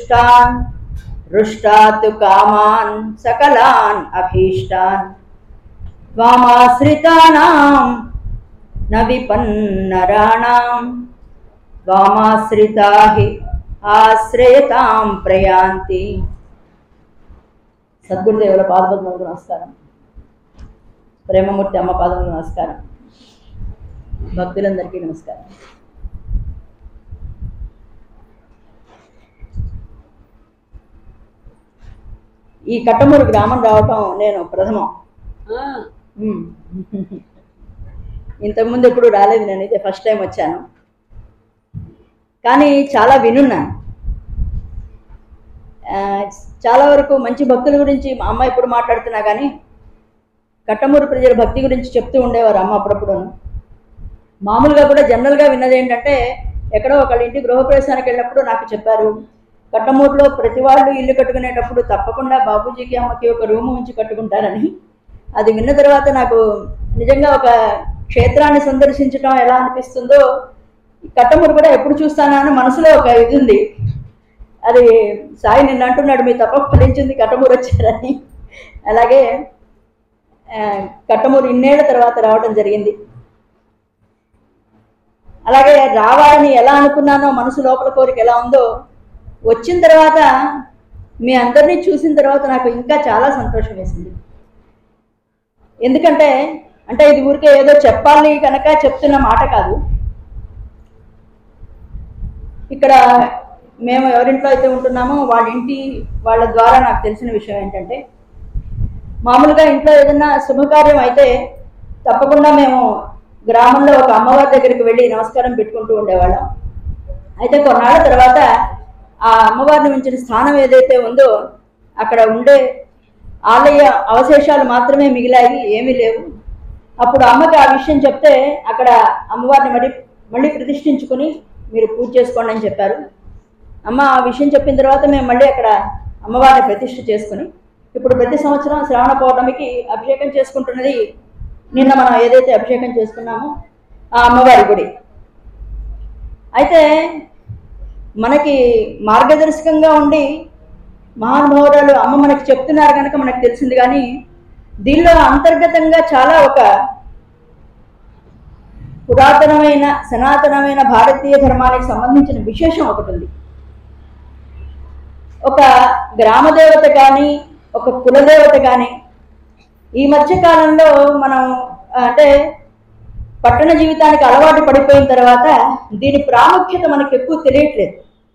దుష్టాన్ రుష్టాతు come on సకలాన్ అభీష్టాన్ త్వామాశ్రితానాం న విపన్నరాణాం త్వామాశ్రితా హి ఆశ్రయతాం ప్రయాంతి సద్గురుదేవుల పాదపద్మలకు నమస్కారం ప్రేమమూర్తి అమ్మ పాదములకు నమస్కారం భక్తులందరికీ నమస్కారం ఈ కట్టమూరు గ్రామం రావటం నేను ప్రథమం ఉమ్. ఇంతకుముందు ఎప్పుడు రాలేదు నేను ఇదే ఫస్ట్ టైం వచ్చాను కానీ చాలా వినున్నాను ఆ, చాలా వరకు మంచి భక్తుల గురించి మా అమ్మ ఎప్పుడు మాట్లాడుతున్నా కానీ కట్టమూరు ప్రజల భక్తి గురించి చెప్తూ ఉండేవారు అమ్మ అప్పుడప్పుడు మామూలుగా కూడా జనరల్గా విన్నది ఏంటంటే ఎక్కడో ఒకళ్ళ ఇంటి గృహప్రవేశానికి వెళ్ళినప్పుడు నాకు చెప్పారు కట్టమూరులో ప్రతి వాళ్ళు ఇల్లు కట్టుకునేటప్పుడు తప్పకుండా బాబూజీకి అమ్మకి ఒక రూము ఉంచి కట్టుకుంటారని అది విన్న తర్వాత నాకు నిజంగా ఒక క్షేత్రాన్ని సందర్శించడం ఎలా అనిపిస్తుందో ఈ కట్టమూరు కూడా ఎప్పుడు చూస్తానా అని మనసులో ఒక ఇది ఉంది అది సాయి నిన్న అంటున్నాడు మీ తప్ప ఫలించింది కట్టమూరు వచ్చారని అలాగే ఆ, కట్టమూరు ఇన్నేళ్ల తర్వాత రావడం జరిగింది అలాగే రావాలని ఎలా అనుకున్నానో మనసు లోపల కోరిక ఎలా ఉందో వచ్చిన తర్వాత మీ అందరినీ చూసిన తర్వాత నాకు ఇంకా చాలా సంతోషం వేసింది ఎందుకంటే అంటే ఇది ఊరికే ఏదో చెప్పాలి కనుక చెప్తున్న మాట కాదు ఇక్కడ మేము ఎవరింట్లో అయితే ఉంటున్నామో వాళ్ళ ఇంటి వాళ్ళ ద్వారా నాకు తెలిసిన విషయం ఏంటంటే మామూలుగా ఇంట్లో ఏదైనా శుభకార్యం అయితే తప్పకుండా మేము గ్రామంలో ఒక అమ్మవారి దగ్గరికి వెళ్ళి నమస్కారం పెట్టుకుంటూ ఉండేవాళ్ళం అయితే కొన్నాళ్ళ తర్వాత ఆ అమ్మవారిని ఉంచిన స్థానం ఏదైతే ఉందో అక్కడ ఉండే ఆలయ అవశేషాలు మాత్రమే మిగిలాయి ఏమీ లేవు అప్పుడు అమ్మకి ఆ విషయం చెప్తే అక్కడ అమ్మవారిని మళ్ళీ మళ్ళీ ప్రతిష్ఠించుకుని మీరు పూజ చేసుకోండి అని చెప్పారు అమ్మ ఆ విషయం చెప్పిన తర్వాత మేము మళ్ళీ అక్కడ అమ్మవారిని ప్రతిష్ఠ చేసుకుని ఇప్పుడు ప్రతి సంవత్సరం శ్రావణ పౌర్ణమికి అభిషేకం చేసుకుంటున్నది నిన్న మనం ఏదైతే అభిషేకం చేసుకున్నామో ఆ అమ్మవారి గుడి అయితే మనకి మార్గదర్శకంగా ఉండి మహానుభావురాలు అమ్మ మనకి చెప్తున్నారు కనుక మనకు తెలిసింది కానీ దీనిలో అంతర్గతంగా చాలా ఒక పురాతనమైన సనాతనమైన భారతీయ ధర్మానికి సంబంధించిన విశేషం ఒకటి ఉంది ఒక గ్రామదేవత కానీ ఒక కులదేవత కానీ ఈ మధ్య కాలంలో మనం అంటే పట్టణ జీవితానికి అలవాటు పడిపోయిన తర్వాత దీని ప్రాముఖ్యత మనకి ఎక్కువ తెలియట్లేదు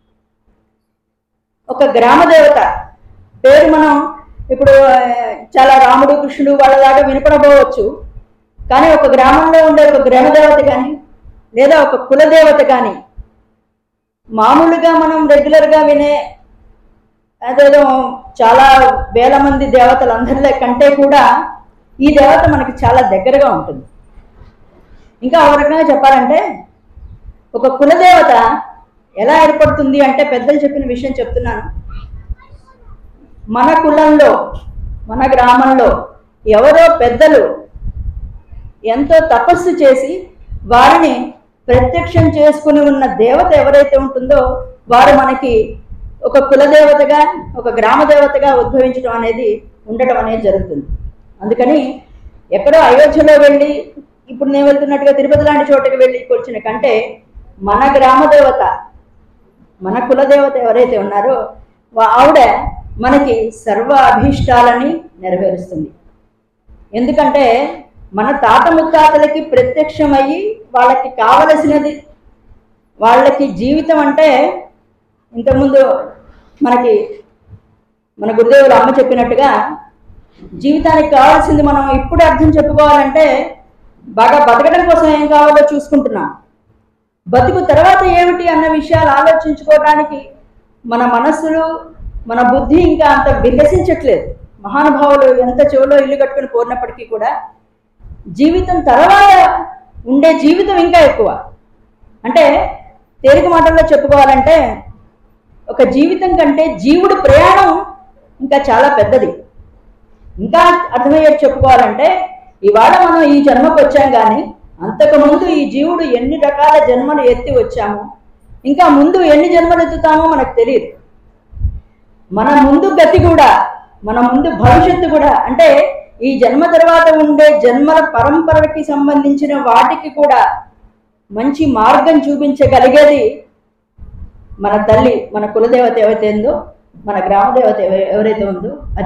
ఒక గ్రామదేవత పేరు మనం ఇప్పుడు ఆ, చాలా రాముడు కృష్ణుడు వాళ్ళలాగా వినపడబోవచ్చు కానీ ఒక గ్రామంలో ఉండే ఒక గ్రామదేవత కానీ లేదా ఒక కులదేవత కానీ మామూలుగా మనం రెగ్యులర్గా వినే అదేదో చాలా వేల మంది దేవతలందరిలో కంటే కూడా ఈ దేవత మనకి చాలా దగ్గరగా ఉంటుంది ఇంకా ఒక రకంగా చెప్పాలంటే ఒక కులదేవత ఎలా ఏర్పడుతుంది అంటే పెద్దలు చెప్పిన విషయం చెప్తున్నాను మన కులంలో మన గ్రామంలో ఎవరో పెద్దలు ఎంతో తపస్సు చేసి వారిని ప్రత్యక్షం చేసుకుని ఉన్న దేవత ఎవరైతే ఉంటుందో వారు మనకి ఒక కులదేవతగా ఒక గ్రామ దేవతగా ఉద్భవించడం అనేది ఉండటం అనేది జరుగుతుంది అందుకని ఎక్కడో అయోధ్యలో వెళ్ళి ఇప్పుడు నేను వెళ్తున్నట్టుగా తిరుపతి లాంటి చోటకి వెళ్ళి కొలిచిన కంటే మన గ్రామ దేవత మన కులదేవత ఎవరైతే ఉన్నారో వా- ఆవిడ మనకి సర్వ అభీష్టాలని నెరవేరుస్తుంది ఎందుకంటే మన తాత ముత్తాతలకి ప్రత్యక్షమయ్యి వాళ్ళకి కావలసినది వాళ్ళకి జీవితం అంటే ఇంతకుముందు మనకి మన గురుదేవులు అమ్మ చెప్పినట్టుగా జీవితానికి కావాల్సింది మనం ఇప్పుడు అర్థం చెప్పుకోవాలంటే బాగా బతకడం కోసం ఏం కావాలో చూసుకుంటున్నాం బతుకు తర్వాత ఏమిటి అన్న విషయాలు ఆలోచించుకోవడానికి మన మనస్సులు మన బుద్ధి ఇంకా అంత వికసించట్లేదు మహానుభావులు ఎంత చెవులో ఇల్లు కట్టుకుని కోరినప్పటికీ కూడా జీవితం తర్వాత ఉండే జీవితం ఇంకా ఎక్కువ అంటే తేలిక మాటల్లో చెప్పుకోవాలంటే ఒక జీవితం కంటే జీవుడు ప్రయాణం ఇంకా చాలా పెద్దది ఇంకా అర్థమయ్యేది చెప్పుకోవాలంటే ఇవాళ మనం ఈ జన్మకు వచ్చాం కానీ అంతకుముందు ఈ జీవుడు ఎన్ని రకాల జన్మలు ఎత్తి వచ్చామో ఇంకా ముందు ఎన్ని జన్మలు ఎత్తుతామో మనకు తెలియదు మన ముందు గతి కూడా మన ముందు భవిష్యత్తు కూడా అంటే ఈ జన్మ తర్వాత ఉండే జన్మల పరంపరకి సంబంధించిన వాటికి కూడా మంచి మార్గం చూపించగలిగేది మన తల్లి మన కులదేవత ఏవైతే ఉందో మన గ్రామ దేవత ఎవ- ఎవరైతే ఉందో అది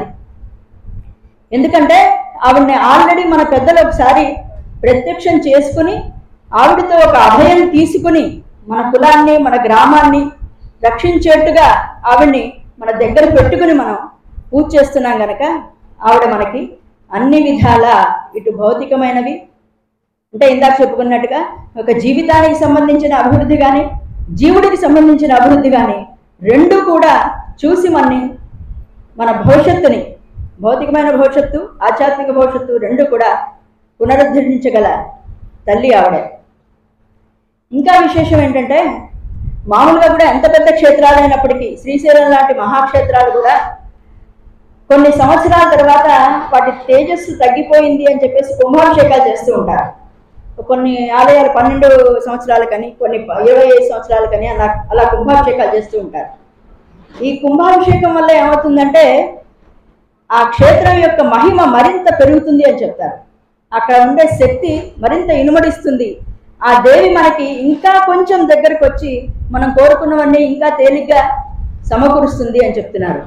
ఎందుకంటే ఆవిడని ఆల్రెడీ మన పెద్దలు ఒకసారి ప్రత్యక్షం చేసుకుని ఆవిడతో ఒక అభయం తీసుకుని మన కులాన్ని మన గ్రామాన్ని రక్షించేట్టుగా ఆవిడ్ని మన దగ్గర పెట్టుకుని మనం పూజ చేస్తున్నాం గనక ఆవిడ మనకి అన్ని విధాల ఇటు భౌతికమైనవి అంటే ఇందాక చెప్పుకున్నట్టుగా ఒక జీవితానికి సంబంధించిన అభివృద్ధి కానీ జీవుడికి సంబంధించిన అభివృద్ధి కానీ రెండు కూడా చూసి మనని మన భవిష్యత్తుని భౌతికమైన భవిష్యత్తు ఆధ్యాత్మిక భవిష్యత్తు రెండు కూడా పునరుద్ధరించగల తల్లి ఆవిడే ఇంకా విశేషం ఏంటంటే మామూలుగా కూడా ఎంత పెద్ద క్షేత్రాలు అయినప్పటికీ శ్రీశైలం లాంటి మహాక్షేత్రాలు కూడా కొన్ని సంవత్సరాల తర్వాత వాటి తేజస్సు తగ్గిపోయింది అని చెప్పేసి కుంభాభిషేకాలు చేస్తూ ఉంటారు కొన్ని ఆలయాలు పన్నెండు సంవత్సరాలకని కొన్ని ఇరవై ఐదు సంవత్సరాలకని అలా అలా కుంభాభిషేకాలు చేస్తూ ఉంటారు ఈ కుంభాభిషేకం వల్ల ఏమవుతుందంటే ఆ క్షేత్రం యొక్క మహిమ మరింత పెరుగుతుంది అని చెప్తారు అక్కడ ఉండే శక్తి మరింత ఇనుమడిస్తుంది ఆ దేవి మనకి ఇంకా కొంచెం దగ్గరకు వచ్చి మనం కోరుకున్నవన్నీ ఇంకా తేలిగ్గా సమకూరుస్తుంది అని చెప్తున్నారు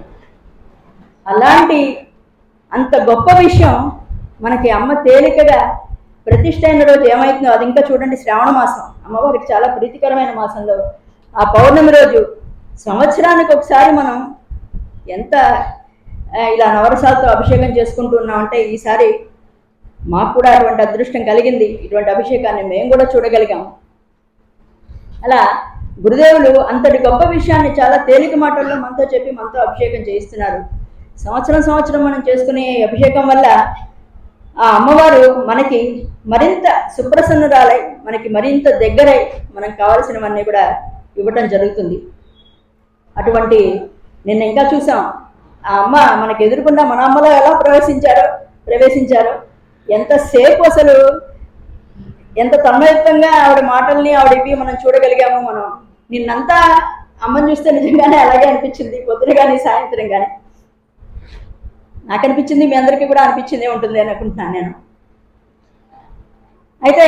అలాంటి అంత గొప్ప విషయం మనకి అమ్మ తేలికగా ప్రతిష్ట అయిన రోజు ఏమవుతుందో అది ఇంకా చూడండి శ్రావణ మాసం అమ్మవారికి చాలా ప్రీతికరమైన మాసంలో ఆ పౌర్ణమి రోజు సంవత్సరానికి ఒకసారి మనం ఎంత ఆ, ఇలా నవరసాలతో అభిషేకం చేసుకుంటూ ఉన్నామంటే ఈసారి మాకు కూడా అటువంటి అదృష్టం కలిగింది ఇటువంటి అభిషేకాన్ని మేము కూడా చూడగలిగాం అలా గురుదేవులు అంతటి గొప్ప విషయాన్ని చాలా తేలిక మాటల్లో మనతో చెప్పి మనతో అభిషేకం చేయిస్తున్నారు సంవత్సరం సంవత్సరం మనం చేసుకునే ఈ అభిషేకం వల్ల ఆ అమ్మవారు మనకి మరింత సుప్రసన్నురాలై మనకి మరింత దగ్గరై మనకు కావలసినవన్నీ కూడా ఇవ్వటం జరుగుతుంది అటువంటి నిన్న ఇంకా చూసాం ఆ అమ్మ మనకి ఎదురుకుండా మన అమ్మలో ఎలా ప్రవేశించారో ప్రవేశించారో ఎంతసేపు అసలు ఎంత తన్మయుక్తంగా ఆవిడ మాటల్ని ఆవిడ ఇవి మనం చూడగలిగాము మనం నిన్నంతా అమ్మని చూస్తే నిజంగానే అలాగే అనిపించింది పొద్దున కానీ సాయంత్రం కానీ నాకు అనిపించింది మీ అందరికీ కూడా అనిపించిందే ఉంటుంది అని అనుకుంటున్నాను నేను అయితే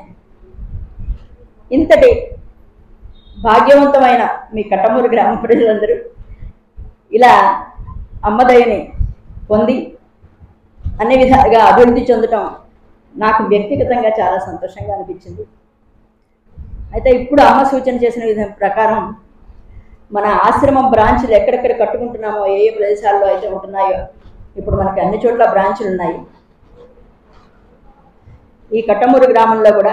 ఇంతటి భాగ్యవంతమైన మీ కట్టమూరు గ్రామ ప్రజలందరూ ఇలా అమ్మదయని పొంది అన్ని విధాలుగా అభివృద్ధి చెందటం నాకు వ్యక్తిగతంగా చాలా సంతోషంగా అనిపించింది అయితే ఇప్పుడు అమ్మ సూచన చేసిన విధం ప్రకారం మన ఆశ్రమం బ్రాంచ్లు ఎక్కడెక్కడ కట్టుకుంటున్నామో ఏ ఏ ప్రదేశాల్లో అయితే ఉంటున్నాయో ఇప్పుడు మనకి అన్ని చోట్ల బ్రాంచ్లు ఉన్నాయి ఈ కట్టమూరు గ్రామంలో కూడా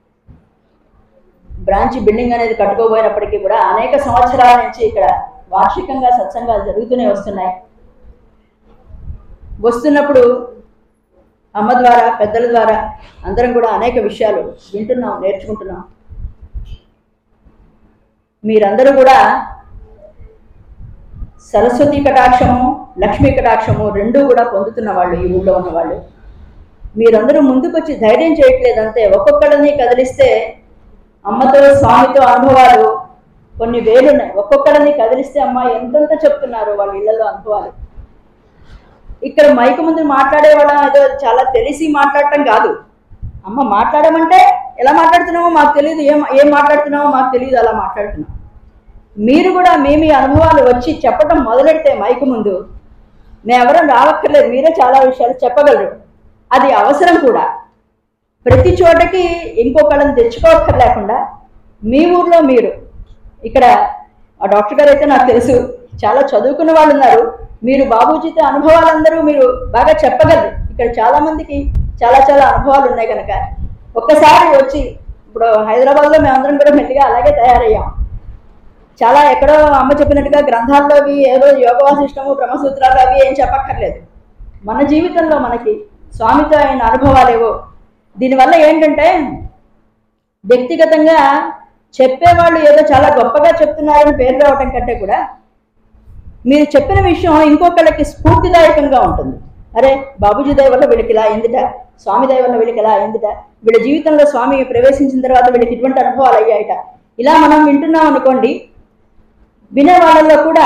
బ్రాంచ్ బిల్డింగ్ అనేది కట్టుకోబోయినప్పటికీ కూడా అనేక సంవత్సరాల నుంచి ఇక్కడ వార్షికంగా సత్సంగాలు జరుగుతూనే వస్తున్నాయి వస్తున్నప్పుడు అమ్మ ద్వారా పెద్దల ద్వారా అందరం కూడా అనేక విషయాలు వింటున్నాం నేర్చుకుంటున్నాం మీరందరూ కూడా సరస్వతి కటాక్షము లక్ష్మీ కటాక్షము రెండూ కూడా పొందుతున్న వాళ్ళు ఈ ఊళ్ళో ఉన్న వాళ్ళు మీరందరూ ముందుకొచ్చి ధైర్యం చేయట్లేదు అంతే ఒక్కొక్కడిని కదిలిస్తే అమ్మతో స్వామితో అనుభవాలు కొన్ని వేలున్నాయి ఒక్కొక్కడిని కదిలిస్తే అమ్మ ఎంతెంత చెప్తున్నారు వాళ్ళ ఇళ్లలో అనుభవాలు ఇక్కడ మైకు ముందు మాట్లాడే వాళ్ళ ఏదో చాలా తెలిసి మాట్లాడటం కాదు అమ్మ మాట్లాడమంటే ఎలా మాట్లాడుతున్నామో మాకు తెలియదు ఏం ఏం మాట్లాడుతున్నామో మాకు తెలియదు అలా మాట్లాడుతున్నాం మీరు కూడా మీ మీ అనుభవాలు వచ్చి చెప్పడం మొదలెడితే మైకు ముందు మేమెవరం రావక్కర్లేదు మీరే చాలా విషయాలు చెప్పగలరు అది అవసరం కూడా ప్రతి చోటకి ఇంకొకళ్ళని తెచ్చుకోక్కర్లేకుండా మీ ఊర్లో మీరు ఇక్కడ ఆ డాక్టర్ గారు అయితే నాకు తెలుసు చాలా చదువుకున్న వాళ్ళు ఉన్నారు మీరు బాబూజీతో అనుభవాలందరూ మీరు బాగా చెప్పగలరు ఇక్కడ చాలా మందికి చాలా చాలా అనుభవాలు ఉన్నాయి కనుక ఒక్కసారి వచ్చి ఇప్పుడు హైదరాబాద్లో మేమందరం కూడా మెల్లిగా అలాగే తయారయ్యాం చాలా ఎక్కడో అమ్మ చెప్పినట్టుగా గ్రంథాల్లో అవి ఏదో యోగ వాసిష్టము బ్రహ్మసూత్రాలు అవి ఏం చెప్పక్కర్లేదు మన జీవితంలో మనకి స్వామితో అయిన అనుభవాలేవో దీనివల్ల ఏంటంటే వ్యక్తిగతంగా చెప్పేవాళ్ళు ఏదో చాలా గొప్పగా చెప్తున్నారని పేరు రావటం కంటే కూడా మీరు చెప్పిన విషయం ఇంకొకళ్ళకి స్ఫూర్తిదాయకంగా ఉంటుంది అరే బాబుజీ దయ వల్ల వీళ్ళకి ఇలా అయిందిట స్వామి దయ వల్ల వీళ్ళకి ఇలా అయిందిట వీళ్ళ జీవితంలో స్వామి ప్రవేశించిన తర్వాత వీళ్ళకి ఇటువంటి అనుభవాలు అయ్యాయట ఇలా మనం వింటున్నాం అనుకోండి వినే వాళ్ళల్లో కూడా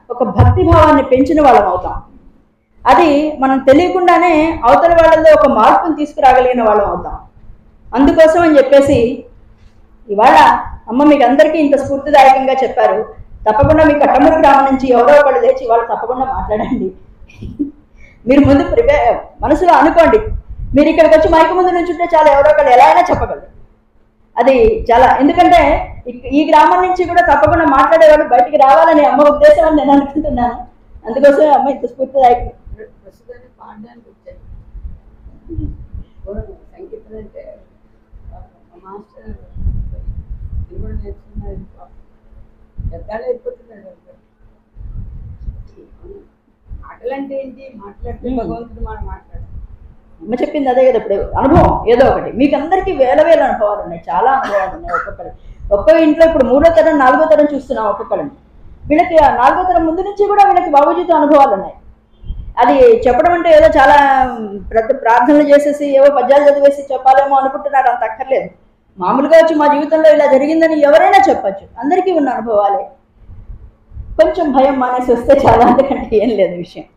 ఒక భక్తి భావాన్ని పెంచిన వాళ్ళం అవుతాం అది మనం తెలియకుండానే అవతల వాళ్ళలో ఒక మార్పును తీసుకురాగలిగిన వాళ్ళం అవుతాం అందుకోసం అని చెప్పేసి ఇవాళ అమ్మ మీకు అందరికీ ఇంత స్ఫూర్తిదాయకంగా చెప్పారు తప్పకుండా మీ కట్టమూరు గ్రామం నుంచి ఎవరో ఒకళ్ళు లేచి వాళ్ళు తప్పకుండా మాట్లాడండి మీరు ముందు ప్రిపేర్ మనసులో అనుకోండి మీరు ఇక్కడికి వచ్చి మైకు ముందు నుంచుంటే చాలా ఎవరో ఒకళ్ళు ఎలా అయినా చెప్పగలరు అది చాలా ఎందుకంటే ఇక్- ఈ గ్రామం నుంచి కూడా తప్పకుండా మాట్లాడేవాళ్ళు బయటికి రావాలని అమ్మ ఉద్దేశం అని నేను అనుకుంటున్నాను అందుకోసం అమ్మ ఇంత స్ఫూర్తిదాయకం ప్రస్తుతానికి పాడడానికి వచ్చాను సంగీతం అంటే మా మాస్టర్ ఇది కూడా నేర్చుకున్నారు పెద్దాళ్ళు అయిపోతున్నారు మాటలంటే ఏంటి మాట్లాడితే మ్మ్. భగవంతుడు మనం మాట్లాడాలి అమ్మ చెప్పింది అదే కదా ఇప్పుడు అనుభవం ఏదో ఒకటి మీకు అందరికీ వేల వేల అనుభవాలు ఉన్నాయి చాలా అనుభవాలు ఉన్నాయి ఒక్కొక్కరు ఒక్క ఇంట్లో ఇప్పుడు మూడో తరం నాలుగో తరం చూస్తున్నాం ఒక్కొక్కరిని వీళ్ళకి ఆ నాలుగో తరం ముందు నుంచి కూడా వీళ్ళకి బాబుజీతో అనుభవాలు ఉన్నాయి అది చెప్పడం అంటే ఏదో చాలా ప్రతి ప్రార్థనలు చేసేసి ఏవో పద్యాలు చదివేసి చెప్పాలేమో అనుకుంటున్నారు అంత అక్కర్లేదు మామూలుగా వచ్చి మా జీవితంలో ఇలా జరిగిందని ఎవరైనా చెప్పచ్చు అందరికీ ఉన్న అనుభవాలే కొంచెం భయం మానేసి వస్తే చాలా అంతకంటే ఏం లేదు విషయం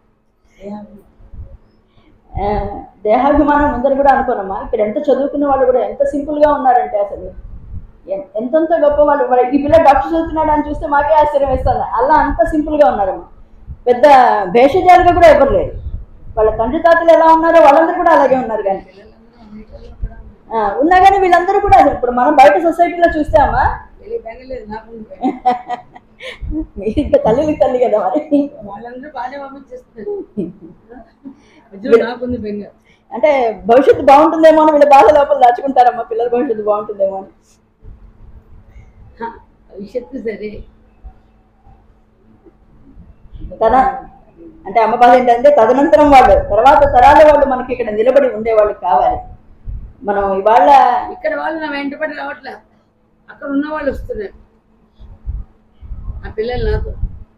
ఆ, దేహాభిమానం ఉందని కూడా అనుకోనమ్మా ఇక్కడ ఎంత చదువుకున్న వాళ్ళు కూడా ఎంత సింపుల్గా ఉన్నారంటే అసలు ఎన్- ఎంతెంత గొప్ప వాళ్ళు మరి ఈ పిల్ల డాక్టర్ చదువుతున్నాడు అని చూస్తే మాకే ఆశ్చర్యం వేస్తుంది అలా అంత సింపుల్గా ఉన్నారమ్మా పెద్ద భేషజాలుగా కూడా ఎవరు లేరు వాళ్ళ తండ్రి తాతలు ఎలా ఉన్నారో వాళ్ళందరూ కూడా అలాగే ఉన్నారు కానీ పిల్లలందరూ అన్నిటిలో కూడా ఆ, ఉన్నా కానీ వీళ్ళందరూ కూడా అసలు ఇప్పుడు మనం బయట సొసైటీలో చూస్తే అమ్మా వెళ్ళి బెంగలేదు నాకు మీరు ఇంకా తల్లికి తల్లి కదా మరి వాళ్ళందరూ బాగానే పంపించేస్తున్నారు మధ్యలో నాకుంది బెంగ అంటే భవిష్యత్తు బాగుంటుందేమో అని వీళ్ళ బాధ లోపల దాచుకుంటారమ్మా పిల్లల భవిష్యత్తు బాగుంటుందేమో అని హ, భవిష్యత్తు సరే తన అంటే అమ్మ బాధ ఏంటంటే తదనంతరం వాళ్ళు తర్వాత తరాల వాళ్ళు మనకి ఇక్కడ నిలబడి ఉండేవాళ్ళు కావాలి మనం ఇవాళ ఇక్కడ వాళ్ళు నా వెంటబడి రావట్లే అక్కడ ఉన్న వాళ్ళు వస్తున్నారు ఆ పిల్లలు నాతో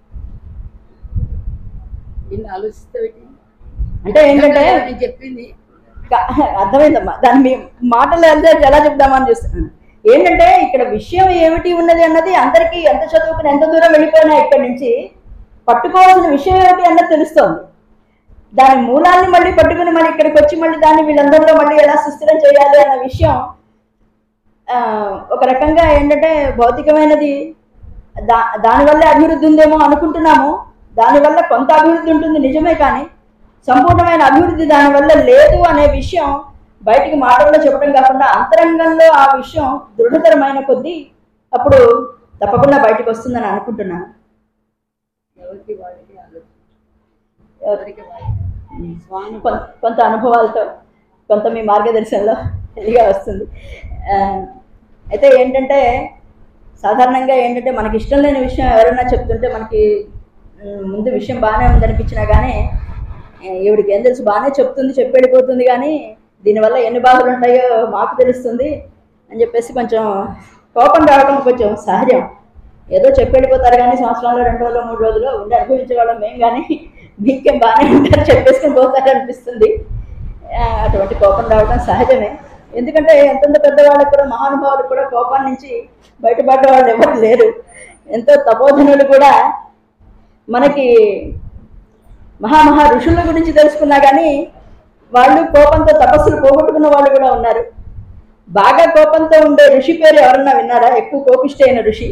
నిన్ను ఆలోచిస్తే పెట్టి అంటే ఏంటంటే నేను చెప్పింది క- అర్థమైందమ్మా దాన్ని మీ మాటలు అంటే ఎలా చెప్దామని చూస్తున్నాను ఏంటంటే ఇక్కడ విషయం ఏమిటి ఉన్నది అన్నది అందరికీ ఎంత చదువుకుని ఎంత దూరం వెళ్ళిపోయినా ఇక్కడి నుంచి పట్టుకోవాల్సిన విషయం ఏమిటి అన్నది తెలుస్తోంది దాని మూలాన్ని మళ్ళీ పట్టుకుని మళ్ళీ ఇక్కడికి వచ్చి మళ్ళీ దాన్ని వీళ్ళందరిలో మళ్ళీ ఎలా సుస్థిరం చేయాలి అన్న విషయం ఆ, ఒక రకంగా ఏంటంటే భౌతికమైనది దా దానివల్ల అభివృద్ధి ఉందేమో అనుకుంటున్నాము దానివల్ల కొంత అభివృద్ధి ఉంటుంది నిజమే కానీ సంపూర్ణమైన అభివృద్ధి దానివల్ల లేదు అనే విషయం బయటికి మాటల్లో చెప్పడం కాకుండా అంతరంగంలో ఆ విషయం దృఢతరమైన కొద్దీ అప్పుడు తప్పకుండా బయటకు వస్తుందని అనుకుంటున్నాను ఎవరికి వాళ్ళకి ఆలోచన ఎవరికి వాళ్ళకి స్వామి కొం- కొంత అనుభవాలతో కొంత మీ మార్గదర్శనంలో తెలియగా వస్తుంది ఆ, అయితే ఏంటంటే సాధారణంగా ఏంటంటే మనకి ఇష్టం లేని విషయం ఎవరైనా చెప్తుంటే మనకి ఉమ్, ముందు విషయం బాగానే ఉందనిపించినా కానీ ఆ, ఈవిడికి ఏం తెలుసు బాగానే చెప్తుంది చెప్పి వెళ్ళిపోతుంది కానీ దీనివల్ల ఎన్ని బాధలు ఉంటాయో మాకు తెలుస్తుంది అని చెప్పేసి కొంచెం కోపం రావడం కొంచెం సహజం ఏదో చెప్పి వెళ్ళిపోతారు కానీ సంవత్సరంలో రెండు రోజులు మూడు రోజులు ఉండి అనుభవించే వాళ్ళం మేము కానీ మీకేం బాగానే ఉంటారు చెప్పేసుకుని పోతారు అనిపిస్తుంది ఆ, అటువంటి కోపం రావడం సహజమే ఎందుకంటే ఎంతెంత పెద్దవాళ్ళకు కూడా మహానుభావులకు కూడా కోపం నుంచి బయటపడ్డ వాళ్ళు ఎవరు లేరు ఎంతో తపోధనులు కూడా మనకి మహామహా ఋషుల గురించి తెలుసుకున్నా కానీ వాళ్ళు కోపంతో తపస్సులు పోగొట్టుకున్న వాళ్ళు కూడా ఉన్నారు బాగా కోపంతో ఉండే ఋషి పేరు ఎవరన్నా విన్నారా ఎక్కువ కోపిష్టి అయిన ఋషి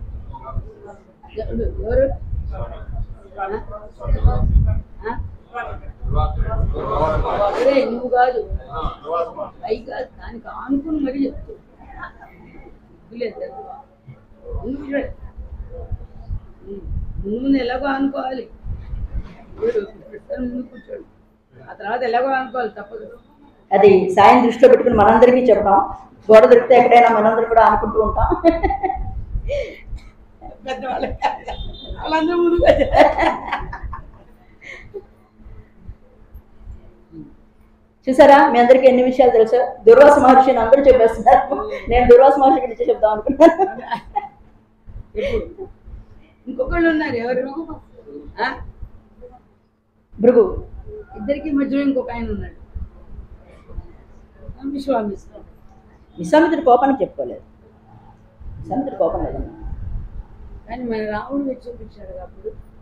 ఎవరు ఎవరు ఆ? ఆ? ఒరే నువ్వు కాదు పైగా దానికి ఆనుకుని మరీ చెప్తూ లేదు ముందు చూడు. ఉమ్, ముందు ముందు ఎలాగో అనుకోవాలి చూడు, కృష్ణుడు ముందు కూర్చోడు ఆ తర్వాత ఎలాగో అనుకోవాలి తప్పదు అది సాయం దృష్టిలో పెట్టుకుని మనందరికీ చెప్తాం గోడ దొరికితే ఎక్కడైనా మనందరం కూడా అనుకుంటూ ఉంటాం పెద్దవాళ్ళకి వాళ్ళందరూ ముందుగా చూసారా మీ అందరికీ ఎన్ని విషయాలు తెలుసు దుర్వాస మహర్షిని అందరూ చెప్పేస్తున్నారు నేను దుర్వాస మహర్షి గురించి చెప్దాం అనుకున్నాను ఎప్పుడు? ఇంకొకళ్ళు ఉన్నారు ఎవరు ఆ? భృగు ఇద్దరికి మధ్యలో ఇంకొక ఆయన ఉన్నాడు విశ్వామిశ్రం విశ్వామిత్రుడి కోపానికి చెప్పుకోలేదు విశ్వామిత్రుడి కోపం లేదమ్మా కానీ మన రాముడు వచ్చి చూపించాడు అప్పుడు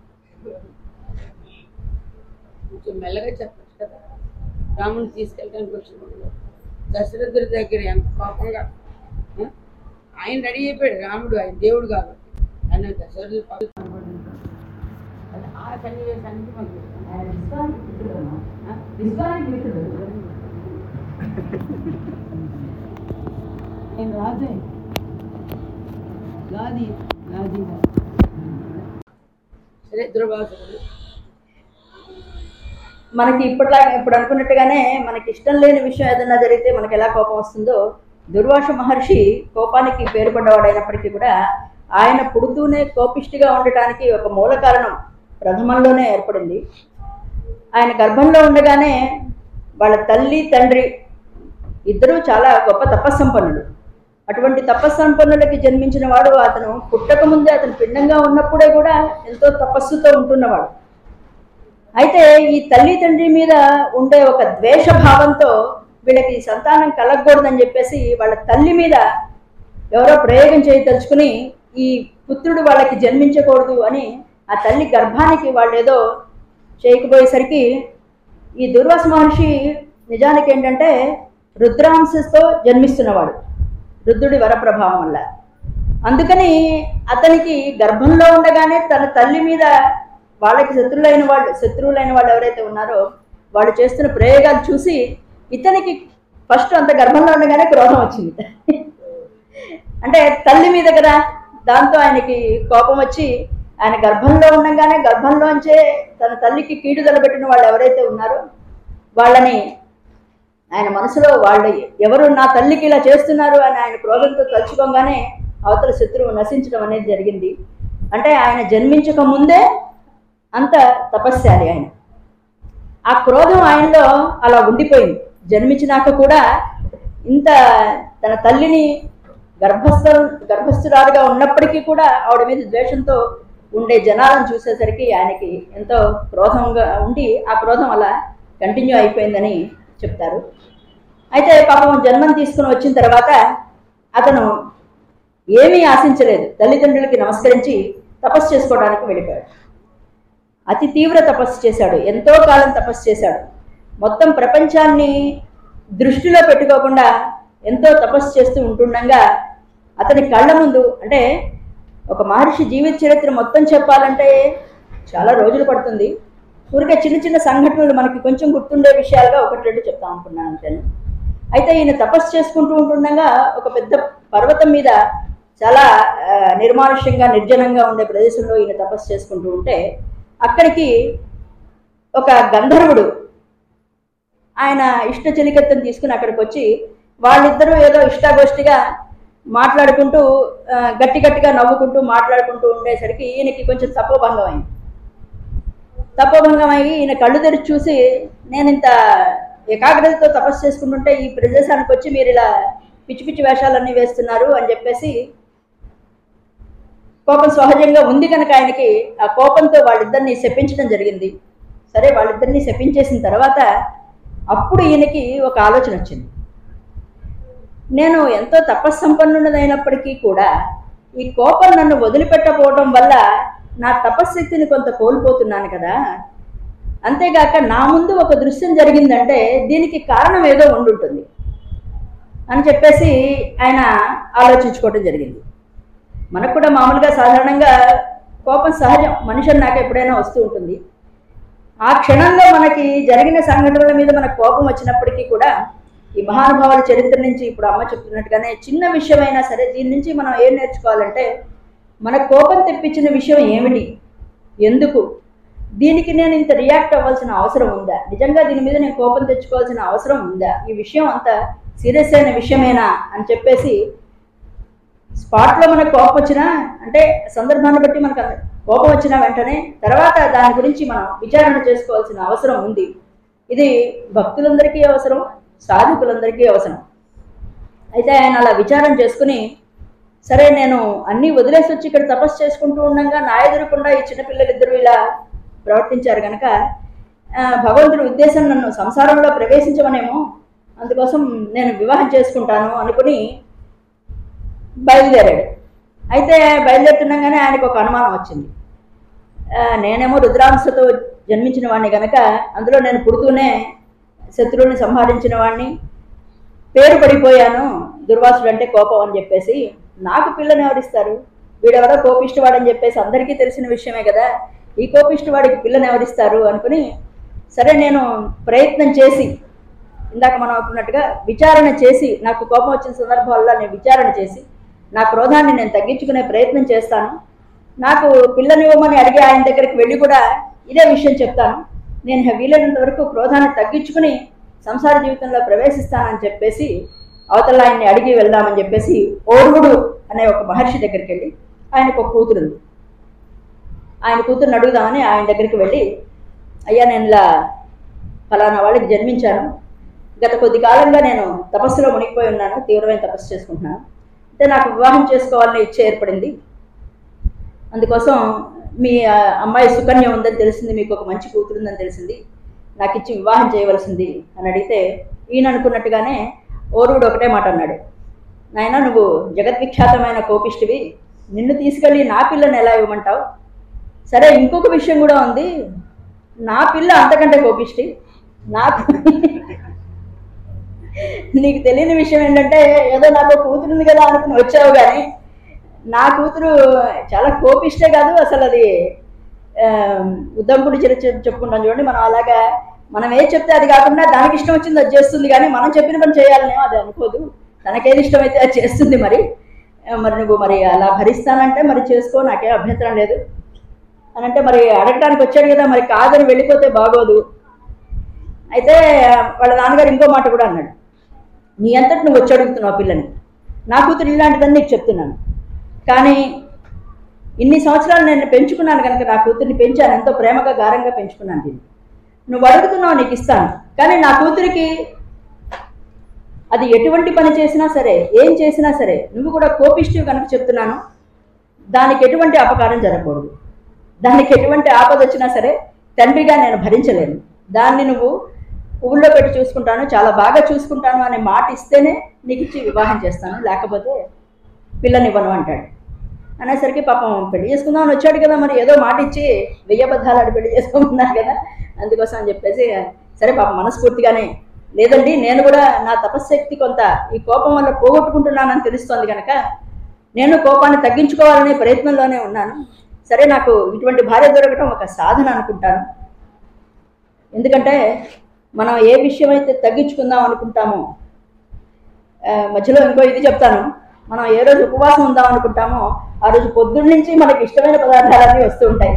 కొంచెం మెల్లగా చెప్పచ్చు కదా రాముని తీసుకెళ్ళడానికి వచ్చినప్పుడు దశరథుడి దగ్గర ఎంత కోపంగా ఆ? ఆయన రెడీ అయిపోయాడు రాముడు ఆయన దేవుడు కాబట్టి ఆయన దశరథుడు పక్కన కనబడి ఉంటాడు. అది ఆ సన్నివేశానికి మనకు ఆ? నేను రాజే గాది గాది సరే దుర్భాషకుడు మనకి ఇప్పటిలా ఇప్పుడు అనుకున్నట్టుగానే మనకి ఇష్టం లేని విషయం ఏదైనా జరిగితే మనకి ఎలా కోపం వస్తుందో దుర్వాస మహర్షి కోపానికి పేరు పడ్డవాడైనప్పటికీ కూడా ఆయన పుడుతూనే కోపిష్టిగా ఉండటానికి ఒక మూల కారణం ప్రథమంలోనే ఏర్పడింది ఆయన గర్భంలో ఉండగానే వాళ్ళ తల్లి తండ్రి ఇద్దరూ చాలా గొప్ప తపస్సంపన్నులు అటువంటి తపస్సంపన్నులకి జన్మించిన వాడు అతను పుట్టక ముందే అతను పిండంగా ఉన్నప్పుడే కూడా ఎంతో తపస్సుతో ఉంటున్నవాడు అయితే ఈ తల్లి తండ్రి మీద ఉండే ఒక ద్వేష భావంతో వీళ్ళకి సంతానం కలగకూడదని చెప్పేసి వాళ్ళ తల్లి మీద ఎవరో ప్రయోగం చేయదలుచుకుని ఈ పుత్రుడు వాళ్ళకి జన్మించకూడదు అని ఆ తల్లి గర్భానికి వాళ్ళు ఏదో చేయకపోయేసరికి ఈ దుర్వాస మహర్షి నిజానికి ఏంటంటే రుద్రాంశతో జన్మిస్తున్నవాడు రుద్రుడి వరప్రభావం వల్ల అందుకని అతనికి గర్భంలో ఉండగానే తన తల్లి మీద వాళ్ళకి శత్రువులైన వాళ్ళు శత్రువులైన వాళ్ళు ఎవరైతే ఉన్నారో వాళ్ళు చేస్తున్న ప్రయోగాలు చూసి ఇతనికి ఫస్ట్ అంత గర్భంలో ఉండగానే క్రోధం వచ్చింది అంటే తల్లి మీద కదా దాంతో ఆయనకి కోపం వచ్చి ఆయన గర్భంలో ఉండగానే గర్భంలోంచే తన తల్లికి కీడు తలబెట్టిన వాళ్ళు ఎవరైతే ఉన్నారో వాళ్ళని ఆయన మనసులో వాళ్ళు ఎవరు నా తల్లికి ఇలా చేస్తున్నారు అని ఆయన క్రోధంతో తలుచుకోగానే అవతల శత్రువు నశించడం అనేది జరిగింది అంటే ఆయన జన్మించక ముందే అంత తపస్శాలి ఆయన ఆ క్రోధం ఆయనలో అలా ఉండిపోయింది జన్మించినాక కూడా ఇంత తన తల్లిని గర్భస్థ గర్భస్థురాలుగా ఉన్నప్పటికీ కూడా ఆవిడ మీద ద్వేషంతో ఉండే జనాలను చూసేసరికి ఆయనకి ఎంతో క్రోధంగా ఉండి ఆ క్రోధం అలా కంటిన్యూ అయిపోయిందని చెప్తారు అయితే పాపం జన్మం తీసుకుని వచ్చిన తర్వాత అతను ఏమీ ఆశించలేదు తల్లిదండ్రులకి నమస్కరించి తపస్సు చేసుకోవడానికి వెళ్ళిపోయాడు అతి తీవ్ర తపస్సు చేశాడు ఎంతో కాలం తపస్సు చేశాడు మొత్తం ప్రపంచాన్ని దృష్టిలో పెట్టుకోకుండా ఎంతో తపస్సు చేస్తూ ఉంటుండగా అతని కళ్ళ ముందు అంటే ఒక మహర్షి జీవిత చరిత్ర మొత్తం చెప్పాలంటే చాలా రోజులు పడుతుంది ఊరికే చిన్న చిన్న సంఘటనలు మనకి కొంచెం గుర్తుండే విషయాలుగా ఒకటి రెండు చెప్తాం అనుకున్నాను అంతేను అయితే ఈయన తపస్సు చేసుకుంటూ ఉంటుండగా ఒక పెద్ద పర్వతం మీద చాలా ఆ, నిర్మానుష్యంగా నిర్జనంగా ఉండే ప్రదేశంలో ఈయన తపస్సు చేసుకుంటూ ఉంటే అక్కడికి ఒక గంధర్వుడు ఆయన ఇష్ట చెలికెత్తను తీసుకుని అక్కడికి వచ్చి వాళ్ళిద్దరూ ఏదో ఇష్టాగోష్ఠిగా మాట్లాడుకుంటూ ఆ, గట్టి గట్టిగా నవ్వుకుంటూ మాట్లాడుకుంటూ ఉండేసరికి ఈయనకి కొంచెం తపోభంగం అయింది తపోభంగం అయ్యి ఈయన కళ్ళు తెరిచి చూసి నేను ఇంత ఏకాగ్రతతో తపస్సు చేసుకుంటుంటే ఈ ప్రదేశానికి వచ్చి మీరు ఇలా పిచ్చి పిచ్చి వేషాలన్నీ వేస్తున్నారు అని చెప్పేసి కోపం సహజంగా ఉంది కనుక ఆయనకి ఆ కోపంతో వాళ్ళిద్దరిని శపించడం జరిగింది సరే వాళ్ళిద్దరిని శపించేసిన తర్వాత అప్పుడు ఈయనకి ఒక ఆలోచన వచ్చింది నేను ఎంతో తపస్సంపన్నుడైనప్పటికీ కూడా ఈ కోపం నన్ను వదిలిపెట్టకపోవడం వల్ల నా తపశ్శక్తిని కొంత కోల్పోతున్నాను కదా అంతేగాక నా ముందు ఒక దృశ్యం జరిగిందంటే దీనికి కారణం ఏదో ఉండుంటుంది అని చెప్పేసి ఆయన ఆలోచించుకోవడం జరిగింది మనకు కూడా మామూలుగా సాధారణంగా కోపం సహజం మనిషి నాకు ఎప్పుడైనా వస్తూ ఉంటుంది ఆ క్షణంలో మనకి జరిగిన సంఘటనల మీద మనకు కోపం వచ్చినప్పటికీ కూడా ఈ మహానుభావుల చరిత్ర నుంచి ఇప్పుడు అమ్మ చెప్తున్నట్టుగానే చిన్న విషయమైనా సరే దీని నుంచి మనం ఏం నేర్చుకోవాలంటే మన కోపం తెప్పించిన విషయం ఏమిటి ఎందుకు దీనికి నేను ఇంత రియాక్ట్ అవ్వాల్సిన అవసరం ఉందా నిజంగా దీని మీద నేను కోపం తెచ్చుకోవాల్సిన అవసరం ఉందా ఈ విషయం అంత సీరియస్ అయిన విషయమేనా అని చెప్పేసి స్పాట్లో మనకు కోపం వచ్చినా అంటే సందర్భాన్ని బట్టి మనకు అంత కోపం వచ్చిన వెంటనే తర్వాత దాని గురించి మనం విచారణ చేసుకోవాల్సిన అవసరం ఉంది ఇది భక్తులందరికీ అవసరం సాధకులందరికీ అవసరం అయితే ఆయన అలా విచారం చేసుకుని సరే నేను అన్నీ వదిలేసి వచ్చి ఇక్కడ తపస్సు చేసుకుంటూ ఉండగా నా ఎదురకుండా ఈ చిన్నపిల్లలిద్దరూ ఇలా ప్రవర్తించారు కనుక ఆ, భగవంతుడి ఉద్దేశం నన్ను సంసారంలో ప్రవేశించమనేమో అందుకోసం నేను వివాహం చేసుకుంటాను అనుకుని బయలుదేరాడు అయితే బయలుదేరుతుండగానే ఆయనకు ఒక అనుమానం వచ్చింది ఆ, నేనేమో రుద్రాంశతో జన్మించిన వాడిని కనుక అందులో నేను పుడుతూనే శత్రువుని సంహరించిన వాడిని పేరు పడిపోయాను దుర్వాసుడు అంటే కోపం అని చెప్పేసి నాకు పిల్లని ఎవరిస్తారు వీడెవరో కోపిష్టి వాడని చెప్పేసి అందరికీ తెలిసిన విషయమే కదా ఈ కోపిష్టి వాడికి పిల్లని ఎవరిస్తారు అనుకుని సరే నేను ప్రయత్నం చేసి ఇందాక మనం అనుకున్నట్టుగా విచారణ చేసి నాకు కోపం వచ్చిన సందర్భాల్లో నేను విచారణ చేసి నా క్రోధాన్ని నేను తగ్గించుకునే ప్రయత్నం చేస్తాను నాకు పిల్లనివ్వమని అడిగి ఆయన దగ్గరికి వెళ్ళి కూడా ఇదే విషయం చెప్తాను నేను వీలైనంత వరకు క్రోధాన్ని తగ్గించుకుని సంసార జీవితంలో ప్రవేశిస్తానని చెప్పేసి అవతల ఆయన్ని అడిగి వెళ్దామని చెప్పేసి ఓర్వుడు అనే ఒక మహర్షి దగ్గరికి వెళ్ళి ఆయనకు ఒక కూతురు ఉంది ఆయన కూతురుని అడుగుదామని ఆయన దగ్గరికి వెళ్ళి అయ్యా నేను ఇలా ఫలానా వాళ్ళకి జన్మించాను గత కొద్ది కాలంగా నేను తపస్సులో మునిగిపోయి ఉన్నాను తీవ్రమైన తపస్సు చేసుకుంటున్నాను అంటే నాకు వివాహం చేసుకోవాలని ఇచ్చే ఏర్పడింది అందుకోసం మీ ఆ, అమ్మాయి సుకన్య ఉందని తెలిసింది మీకు ఒక మంచి కూతురు ఉందని తెలిసింది నాకు ఇచ్చి వివాహం చేయవలసింది అని అడిగితే ఈయన అనుకున్నట్టుగానే ఓరువుడు ఒకటే మాట అన్నాడు నాయన నువ్వు జగద్విఖ్యాతమైన కోపిష్టివి నిన్ను తీసుకెళ్ళి నా పిల్లని ఎలా ఇవ్వమంటావు సరే ఇంకొక విషయం కూడా ఉంది నా పిల్ల అంతకంటే కోపిష్టి నాకు నీకు తెలియని విషయం ఏంటంటే ఏదో నాకు ఒక కూతురు ఉంది కదా అనుకుని వచ్చావు కానీ నా కూతురు చాలా కోపిష్టే కాదు అసలు అది ఆ, ఉద్దంపుడు చెరు చెప్పుకుంటాం చూడండి మనం అలాగా మనం ఏది చెప్తే అది కాకుండా దానికి ఇష్టం వచ్చింది అది చేస్తుంది కానీ మనం చెప్పిన పని చేయాలనేమో అది అనుకోదు తనకేది ఇష్టమైతే అది చేస్తుంది మరి ఆ, మరి నువ్వు మరి అలా భరిస్తానంటే మరి చేసుకో నాకేం అభ్యంతరం లేదు అని అంటే మరి అడగడానికి వచ్చాడు కదా మరి కాదని వెళ్ళిపోతే బాగోదు అయితే వాళ్ళ నాన్నగారు ఇంకో మాట కూడా అన్నాడు నీ అంతటి నువ్వు వచ్చి అడుగుతున్నావు ఆ పిల్లని నా కూతురు ఇలాంటిదని నీకు చెప్తున్నాను కానీ ఇన్ని సంవత్సరాలు నేను పెంచుకున్నాను కనుక నా కూతుర్ని పెంచాను ఎంతో ప్రేమగా గారంగా పెంచుకున్నాను దీన్ని నువ్వు అడుగుతున్నావు నీకు ఇస్తాను కానీ నా కూతురికి అది ఎటువంటి పని చేసినా సరే ఏం చేసినా సరే నువ్వు కూడా కోపిష్టివి కనుక చెప్తున్నాను దానికి ఎటువంటి అపకారం జరగకూడదు దానికి ఎటువంటి ఆపద వచ్చినా సరే తండ్రిగా నేను భరించలేను దాన్ని నువ్వు పువ్వుల్లో పెట్టి చూసుకుంటాను చాలా బాగా చూసుకుంటాను అనే మాట ఇస్తేనే నీకు ఇచ్చి వివాహం చేస్తాను లేకపోతే పిల్లనివ్వను అంటాడు అనేసరికి పాపం పెళ్లి చేసుకుందామని వచ్చాడు కదా మరి ఏదో మాట ఇచ్చి వెయ్యి అబద్ధాలు ఆడి పెళ్లి చేసుకోమన్నారు కదా అందుకోసం అని చెప్పేసి సరే పాపం మనస్ఫూర్తిగానే లేదండి నేను కూడా నా తపశ్శక్తి కొంత ఈ కోపం వల్ల పోగొట్టుకుంటున్నానని తెలుస్తోంది కనుక నేను కోపాన్ని తగ్గించుకోవాలనే ప్రయత్నంలోనే ఉన్నాను సరే నాకు ఇటువంటి భార్య దొరకటం ఒక సాధన అనుకుంటాను ఎందుకంటే మనం ఏ విషయం అయితే తగ్గించుకుందాం అనుకుంటామో ఆ, మధ్యలో ఇంకో ఇది చెప్తాను మనం ఏ రోజు ఉపవాసం ఉందాం అనుకుంటామో ఆ రోజు పొద్దున్న నుంచి మనకి ఇష్టమైన పదార్థాలన్నీ వస్తూ ఉంటాయి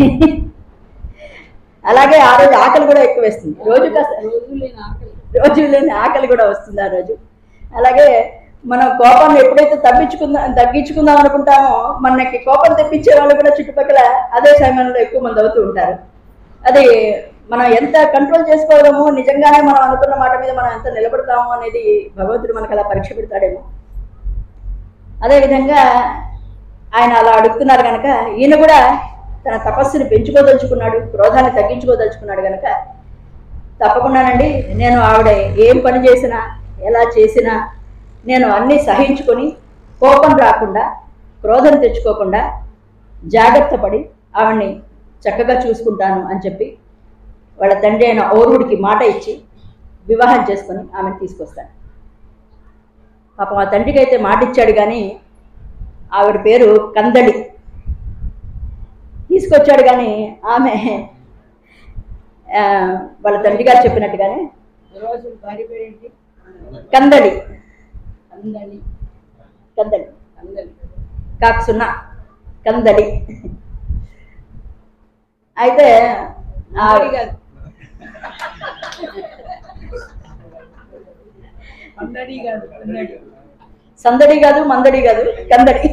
అలాగే ఆ రోజు ఆకలి కూడా ఎక్కువ వేస్తుంది రోజు కాస్త రోజు లేని ఆకలి రోజు లేని ఆకలి కూడా వస్తుంది ఆ రోజు అలాగే మనం కోపాన్ని ఎప్పుడైతే తగ్గించుకుందాం తగ్గించుకుందాం అనుకుంటామో మనకి కోపం తెప్పించే వాళ్ళు కూడా చుట్టుపక్కల అదే సమయంలో ఎక్కువ మంది అవుతూ ఉంటారు అది మనం ఎంత కంట్రోల్ చేసుకోవడము నిజంగానే మనం అనుకున్న మాట మీద మనం ఎంత నిలబడతాము అనేది భగవంతుడు మనకు అలా పరీక్ష పెడతాడేమో అదేవిధంగా ఆయన అలా అడుగుతున్నారు కనుక ఈయన కూడా తన తపస్సుని పెంచుకోదలుచుకున్నాడు క్రోధాన్ని తగ్గించుకోదలుచుకున్నాడు కనుక తప్పకుండానండి నేను ఆవిడ ఏం పని చేసినా ఎలా చేసినా నేను అన్నీ సహించుకొని కోపం రాకుండా క్రోధం తెచ్చుకోకుండా జాగ్రత్త పడి ఆవిడ్ని చక్కగా చూసుకుంటాను అని చెప్పి వాళ్ళ తండ్రి అయిన ఔరుడికి మాట ఇచ్చి వివాహం చేసుకొని ఆమెను తీసుకొస్తాను పాపం ఆ తండ్రికి అయితే మాట ఇచ్చాడు కానీ ఆవిడ పేరు కందడి తీసుకొచ్చాడు కానీ ఆమె ఆ, వాళ్ళ తండ్రి గారు చెప్పినట్టుగానే రోజు భార్య పేరేంటి కందడి అందని కందడి అందని కాకు సున్నా కందడి అయితే ఆ- అందరి కాదు అందడి కాదు అందడి సందడి కాదు మందడి కాదు కందడి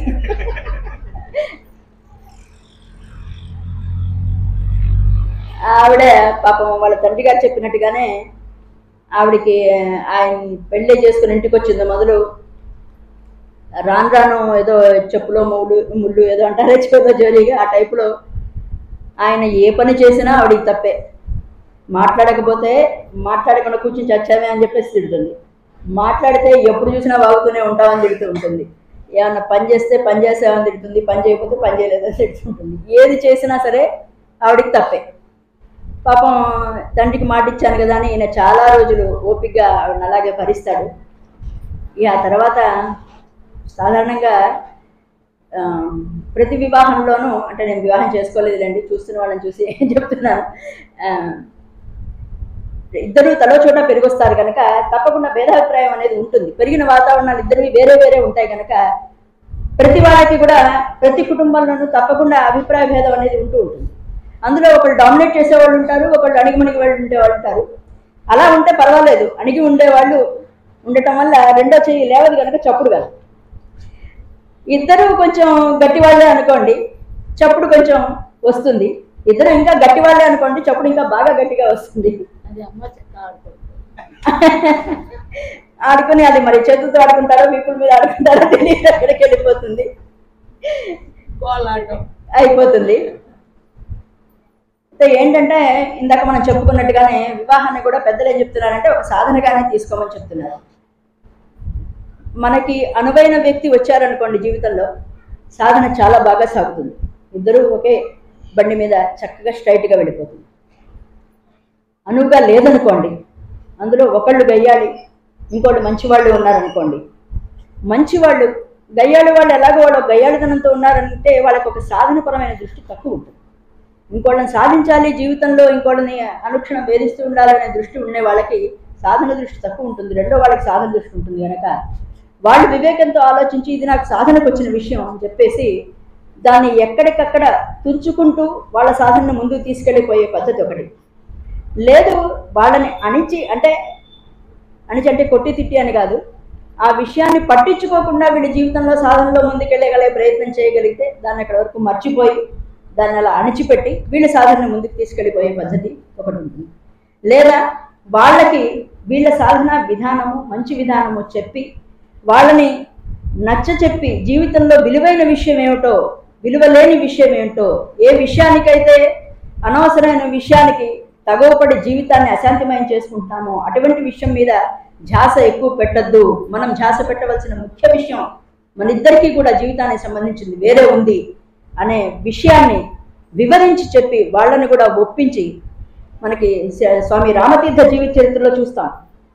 ఆవిడ పాపం వాళ్ళ తండ్రి గారు చెప్పినట్టుగానే ఆవిడకి ఆయన పెళ్ళి చేసుకుని ఇంటికి వచ్చింది మొదలు రాను రాను ఏదో చెప్పులో ముళ్ళు ముళ్ళు ఏదో అంటారే చెవులో జోలిగా ఆ టైపులో ఆయన ఏ పని చేసినా ఆవిడకి తప్పే మాట్లాడకపోతే మాట్లాడకుండా కూర్చుని చచ్చామే అని చెప్పేసి తిడుతుంది మాట్లాడితే ఎప్పుడు చూసినా వాగుతూనే ఉంటామని తిడుతూ ఉంటుంది ఏమన్నా పని చేస్తే పని చేసామని తిడుతుంది పని చేయకపోతే పని చేయలేదని తిడుతుంటుంది ఏది చేసినా సరే ఆవిడికి తప్పే పాపం తండ్రికి మాట ఇచ్చాను కదా అని ఈయన చాలా రోజులు ఓపికగా ఆవిడని అలాగే భరిస్తాడు ఇక ఆ తర్వాత సాధారణంగా ఆ, ప్రతి వివాహంలోనూ అంటే నేను వివాహం చేసుకోలేదులేండి చూస్తున్న వాళ్ళని చూసి ఏం చెప్తున్నాను ఆ, ఇద్దరు తలో చోట పెరిగొస్తారు కనుక తప్పకుండా భేదాభిప్రాయం అనేది ఉంటుంది పెరిగిన వాతావరణాలు ఇద్దరివి వేరే వేరే ఉంటాయి కనుక ప్రతి వాళ్ళకి కూడా ప్రతి కుటుంబంలోనూ తప్పకుండా అభిప్రాయ భేదం అనేది ఉంటూ ఉంటుంది అందులో ఒకళ్ళు డామినేట్ చేసేవాళ్ళు ఉంటారు ఒకళ్ళు అణిగిమణిగి వాళ్ళు ఉండేవాళ్ళు ఉంటారు అలా ఉంటే పర్వాలేదు అణిగి ఉండేవాళ్ళు ఉండటం వల్ల రెండో చెయ్యి లేవదు కనుక చప్పుడు కాదు ఇద్దరు కొంచెం గట్టి వాళ్ళే అనుకోండి చప్పుడు కొంచెం వస్తుంది ఇద్దరు ఇంకా గట్టి వాళ్ళే అనుకోండి చప్పుడు ఇంకా బాగా గట్టిగా వస్తుంది అది అమ్మ చెక్క ఆడుకుంటుంది ఆడుకుని అది మరి చేతులతో ఆడుకుంటారో వీపుల మీద ఆడుకుంటారో తెలియదు ఎక్కడికి వెళ్ళిపోతుంది కోలాటం అయిపోతుంది అయితే ఏంటంటే ఇందాక మనం చెప్పుకున్నట్టుగానే వివాహాన్ని కూడా పెద్దలు ఏం చెప్తున్నారంటే ఒక సాధనగానే తీసుకోమని చెప్తున్నారు మనకి అనువైన వ్యక్తి వచ్చారనుకోండి జీవితంలో సాధన చాలా బాగా సాగుతుంది ఇద్దరూ ఒకే బండి మీద చక్కగా స్ట్రైట్గా వెళ్ళిపోతుంది అనువుగా లేదనుకోండి అందులో ఒకళ్ళు గయ్యాలి ఇంకోళ్ళు మంచి వాళ్ళు ఉన్నారనుకోండి మంచి వాళ్ళు గయ్యాళి వాళ్ళు ఎలాగో వాళ్ళు గయ్యాళితనంతో ఉన్నారంటే వాళ్ళకి ఒక సాధనపరమైన దృష్టి తక్కువ ఉంటుంది ఇంకోళ్ళని సాధించాలి జీవితంలో ఇంకోళ్ళని అనుక్షణం వేధిస్తూ ఉండాలనే దృష్టి ఉండే వాళ్ళకి సాధన దృష్టి తక్కువ ఉంటుంది రెండో వాళ్ళకి సాధన దృష్టి ఉంటుంది కనుక వాళ్ళు వివేకంతో ఆలోచించి ఇది నాకు సాధనకు వచ్చిన విషయం అని చెప్పేసి దాన్ని ఎక్కడికక్కడ తుంచుకుంటూ వాళ్ళ సాధనను ముందుకు తీసుకెళ్ళిపోయే పద్ధతి ఒకటి లేదు వాళ్ళని అణిచి అంటే అణిచి అంటే కొట్టి తిట్టి అని కాదు ఆ విషయాన్ని పట్టించుకోకుండా వీళ్ళ జీవితంలో సాధనలో ముందుకెళ్ళగలిగే ప్రయత్నం చేయగలిగితే దాన్ని అక్కడ వరకు మర్చిపోయి దాన్ని అలా అణిచిపెట్టి వీళ్ళ సాధనను ముందుకు తీసుకెళ్ళిపోయే పద్ధతి ఒకటి ఉంటుంది లేదా వాళ్ళకి వీళ్ళ సాధన విధానము మంచి విధానము చెప్పి వాళ్ళని నచ్చ చెప్పి జీవితంలో విలువైన విషయం ఏమిటో విలువలేని విషయం ఏమిటో ఏ విషయానికైతే అనవసరమైన విషయానికి తగవపడి జీవితాన్ని అశాంతిమయం చేసుకుంటామో అటువంటి విషయం మీద ధ్యాస ఎక్కువ పెట్టద్దు మనం ధ్యాస పెట్టవలసిన ముఖ్య విషయం మన ఇద్దరికీ కూడా జీవితానికి సంబంధించింది వేరే ఉంది అనే విషయాన్ని వివరించి చెప్పి వాళ్ళని కూడా ఒప్పించి మనకి స- స్వామి రామతీర్థ జీవిత చరిత్రలో చూస్తాం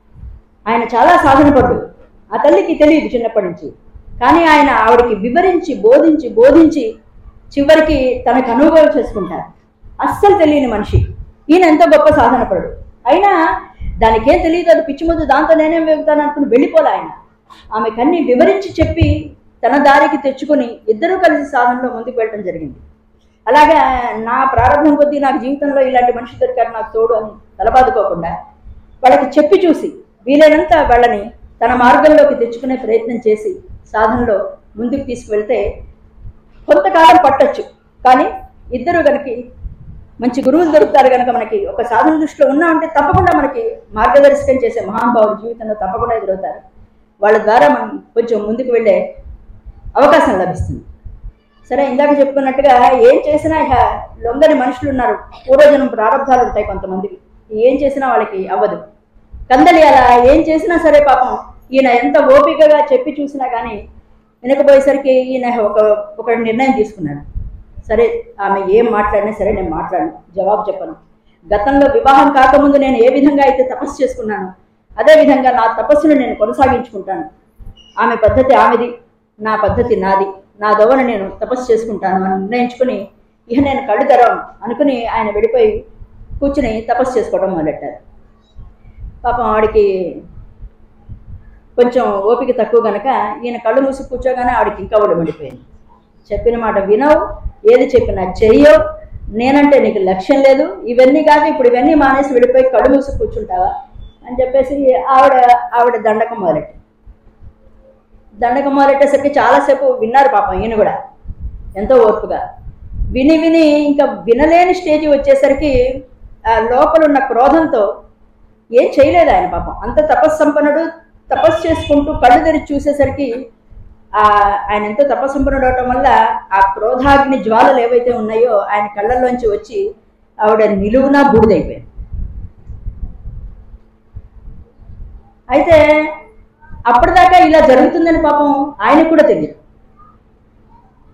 ఆయన చాలా సాధనపడ్డు ఆ తల్లికి తెలియదు చిన్నప్పటి నుంచి కానీ ఆయన ఆవిడకి వివరించి బోధించి బోధించి చివరికి తనకు అనుభవం చేసుకుంటారు అస్సలు తెలియని మనిషి ఈయన ఎంతో గొప్ప సాధనపడు అయినా దానికేం తెలియదు అది పిచ్చి ముద్దు దాంతో నేనేం వెళ్తాను అనుకుని వెళ్ళిపోలే ఆయన ఆమెకు అన్ని వివరించి చెప్పి తన దారికి తెచ్చుకొని ఇద్దరూ కలిసి సాధనలో ముందుకు వెళ్ళడం జరిగింది అలాగే నా ప్రారంభం కొద్దీ నాకు జీవితంలో ఇలాంటి మనిషి దొరికారు నాకు తోడు అని తలబాదుకోకుండా వాళ్ళకి చెప్పి చూసి వీలైనంత వాళ్ళని తన మార్గంలోకి తెచ్చుకునే ప్రయత్నం చేసి సాధనలో ముందుకు తీసుకువెళ్తే కొంతకాలం పట్టొచ్చు కానీ ఇద్దరు కనుక మంచి గురువులు దొరుకుతారు కనుక మనకి ఒక సాధన దృష్టిలో ఉన్నా అంటే తప్పకుండా మనకి మార్గదర్శకం చేసే మహానుభావులు జీవితంలో తప్పకుండా ఎదురవుతారు వాళ్ళ ద్వారా మనం కొంచెం ముందుకు వెళ్ళే అవకాశం లభిస్తుంది సరే ఇందాక చెప్పుకున్నట్టుగా ఏం చేసినా ఇక లొంగని మనుషులు ఉన్నారు పూర్వజనం ప్రారంభాలు ఉంటాయి కొంతమందికి ఏం చేసినా వాళ్ళకి అవ్వదు కందలి అలా ఏం చేసినా సరే పాపం ఈయన ఎంత ఓపికగా చెప్పి చూసినా కానీ వినకపోయేసరికి ఈయన ఒక ఒక నిర్ణయం తీసుకున్నాడు సరే ఆమె ఏం మాట్లాడినా సరే నేను మాట్లాడను జవాబు చెప్పను గతంలో వివాహం కాకముందు నేను ఏ విధంగా అయితే తపస్సు చేసుకున్నాను అదే విధంగా నా తపస్సును నేను కొనసాగించుకుంటాను ఆమె పద్ధతి ఆమెది నా పద్ధతి నాది నా దోవన నేను తపస్సు చేసుకుంటాను అని నిర్ణయించుకుని ఇక నేను కళ్ళు తెరవను అనుకుని ఆయన వెళ్ళిపోయి కూర్చుని తపస్సు చేసుకోవడం మొదలెట్టారు పాపం ఆవిడికి కొంచెం ఓపిక తక్కువ గనక ఈయన కళ్ళు మూసి కూర్చోగానే ఆవిడకి ఇంకా ఒళ్ళు మండిపోయింది చెప్పిన మాట వినవు ఏది చెప్పినా చెయ్యవు నేనంటే నీకు లక్ష్యం లేదు ఇవన్నీ కాక ఇప్పుడు ఇవన్నీ మానేసి వెళ్ళిపోయి కళ్ళు మూసి కూర్చుంటావా అని చెప్పేసి ఆవిడ ఆవిడ దండకం మొదలెట్టి దండకం మొదలెట్టేసరికి చాలాసేపు విన్నారు పాపం ఈయన కూడా ఎంతో ఓర్పుగా విని విని ఇంకా వినలేని స్టేజ్ వచ్చేసరికి ఆ లోపల ఉన్న క్రోధంతో ఏం చేయలేదు ఆయన పాపం అంత తపస్సంపన్నుడు తపస్సు చేసుకుంటూ కళ్ళు తెరిచి చూసేసరికి ఆ ఆయన ఎంతో తపస్సంపన్నుడు అవటం వల్ల ఆ క్రోధాగ్ని జ్వాలలు ఏవైతే ఉన్నాయో ఆయన కళ్ళల్లోంచి వచ్చి ఆవిడ నిలువునా బూడిదైపోయింది అయితే అప్పటిదాకా ఇలా జరుగుతుందని పాపం ఆయనకు కూడా తెలియదు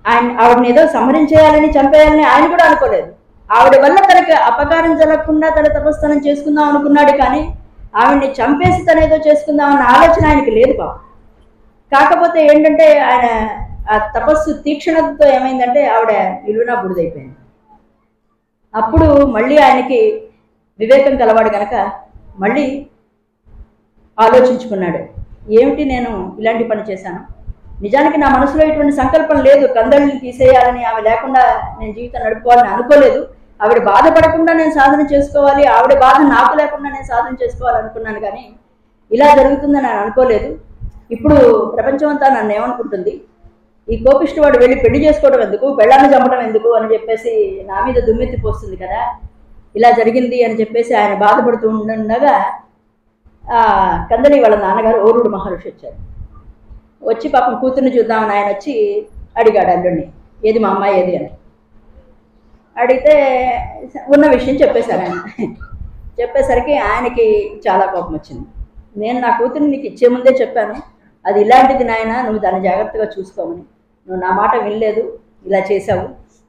ఆయన ఆవిడని ఏదో సంహరించేయాలని చంపేయాలని ఆయన కూడా అనుకోలేదు ఆవిడ వల్ల తనకి అపకారం జరగకుండా తన తపస్థానం చేసుకుందాం అనుకున్నాడు కానీ ఆవిడ్ని చంపేసి తన ఏదో చేసుకుందాం అన్న ఆలోచన ఆయనకి లేదు పాపం కాకపోతే ఏంటంటే ఆయన ఆ తపస్సు తీక్షణతతో ఏమైందంటే ఆవిడ నిలువునా బుడిదైపోయింది అప్పుడు మళ్ళీ ఆయనకి వివేకం కలవాడు గనక మళ్ళీ ఆలోచించుకున్నాడు ఏమిటి నేను ఇలాంటి పని చేశాను నిజానికి నా మనసులో ఇటువంటి సంకల్పం లేదు కందళ్ళని తీసేయాలని ఆమె లేకుండా నేను జీవితం నడుపుకోవాలని అనుకోలేదు ఆవిడ బాధపడకుండా నేను సాధన చేసుకోవాలి ఆవిడ బాధ నాకు లేకుండా నేను సాధన చేసుకోవాలనుకున్నాను కానీ ఇలా జరుగుతుందని నేను అనుకోలేదు ఇప్పుడు ప్రపంచం అంతా నన్ను ఏమనుకుంటుంది ఈ కోపిష్టి వాడు వెళ్ళి పెళ్లి చేసుకోవడం ఎందుకు పెళ్ళాన్ని చంపడం ఎందుకు అని చెప్పేసి నా మీద దుమ్మెత్తి పోస్తుంది కదా ఇలా జరిగింది అని చెప్పేసి ఆయన బాధపడుతూ ఉండగా ఆ, కందలి వాళ్ళ నాన్నగారు ఓరుడు మహర్షి వచ్చారు వచ్చి పాపం కూతుర్ని చూద్దామని ఆయన వచ్చి అడిగాడు అల్లుడిని ఏది మా అమ్మాయి ఏది అని అడిగితే ఉన్న విషయం చెప్పేశారు ఆయన చెప్పేసరికి ఆయనకి చాలా కోపం వచ్చింది నేను నా కూతుర్ని నీకు ఇచ్చే ముందే చెప్పాను అది ఇలాంటిది నాయన నువ్వు దాన్ని జాగ్రత్తగా చూసుకోమని నువ్వు నా మాట వినలేదు ఇలా చేశావు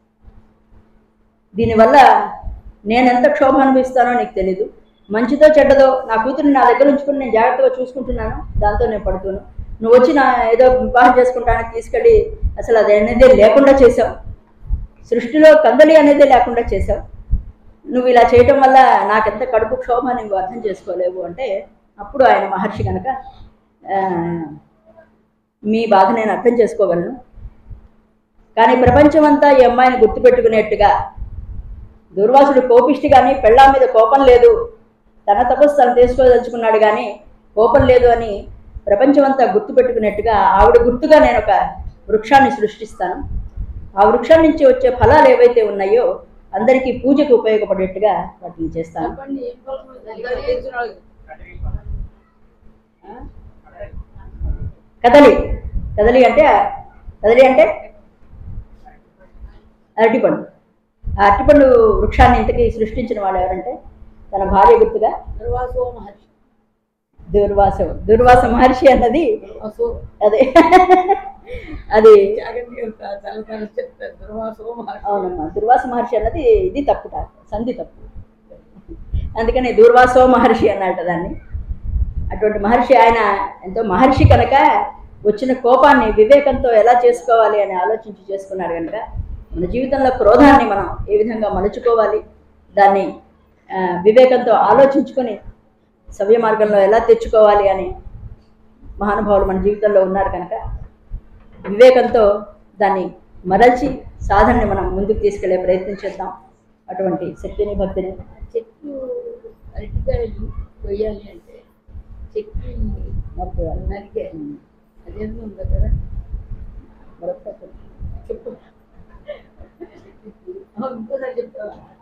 దీనివల్ల నేను ఎంత క్షోభ అనుభవిస్తానో నీకు తెలీదు మంచిదో చెడ్డదో నా కూతురిని నా దగ్గర ఉంచుకుని నేను జాగ్రత్తగా చూసుకుంటున్నాను దాంతో నేను పడుతున్నాను నువ్వు వచ్చి నా ఏదో వివాహం చేసుకుంటానని తీసుకెళ్ళి అసలు అది అనేది లేకుండా చేసావు సృష్టిలో కందలి అనేది లేకుండా చేసావు నువ్వు ఇలా చేయటం వల్ల నాకెంత కడుపు క్షోభ నువ్వు అర్థం చేసుకోలేవు అంటే అప్పుడు ఆయన మహర్షి కనుక ఆ, మీ బాధ నేను అర్థం చేసుకోగలను కానీ ప్రపంచం అంతా ఈ అమ్మాయిని గుర్తుపెట్టుకునేట్టుగా దుర్వాసుడు కోపిష్టి కానీ పెళ్ళాం మీద కోపం లేదు తన తపస్సు తను తీసుకోదలుచుకున్నాడు కానీ కోపం లేదు అని ప్రపంచమంతా గుర్తుపెట్టుకునేట్టుగా ఆవిడ గుర్తుగా నేను ఒక వృక్షాన్ని సృష్టిస్తాను ఆ వృక్షం నుంచి వచ్చే ఫలాలు ఏవైతే ఉన్నాయో అందరికీ పూజకు ఉపయోగపడేట్టుగా వాటిని చేస్తాను చెప్పండి ఏం ఫలం దానికి తెలిసిన వాళ్ళకి. ఆ? కదలి కదలి అంటే కదలి అంటే అరటిపండు ఆ అరటిపండు వృక్షాన్ని ఇంతకీ సృష్టించిన వాళ్ళు ఎవరంటే తన భార్య గుర్తుగా దుర్వాసో మహర్షి దుర్వాస దుర్వాస మహర్షి అన్నది దుర్వాసో అదే అది జాగ్రత్తగా చాలా చాలా చెప్తారు దుర్వాసో మహర్షి అవునమ్మా దుర్వాస మహర్షి అన్నది ఇది తప్పుట సంధి తప్పు అందుకని దుర్వాసో మహర్షి అన్నట్టు దాన్ని అటువంటి మహర్షి ఆయన ఎంతో మహర్షి కనుక వచ్చిన కోపాన్ని వివేకంతో ఎలా చేసుకోవాలి అని ఆలోచించి చేసుకున్నాడు కనుక మన జీవితంలో క్రోధాన్ని మనం ఏ విధంగా మలుచుకోవాలి దాన్ని ఆ, వివేకంతో ఆలోచించుకొని సవ్య మార్గంలో ఎలా తెచ్చుకోవాలి అని మహానుభావులు మన జీవితంలో ఉన్నారు కనుక వివేకంతో దాన్ని మరల్చి సాధనని మనం ముందుకు తీసుకెళ్లే ప్రయత్నం చేద్దాం అటువంటి శక్తిని భక్తిని చెట్టు అరటికాయలు కొయ్యాలి అంటే చెట్టు నరకాలి. నరికే అదేందో ఉంది కదా మరొకసారి చెప్పు ఇంకోసారి చెప్తావా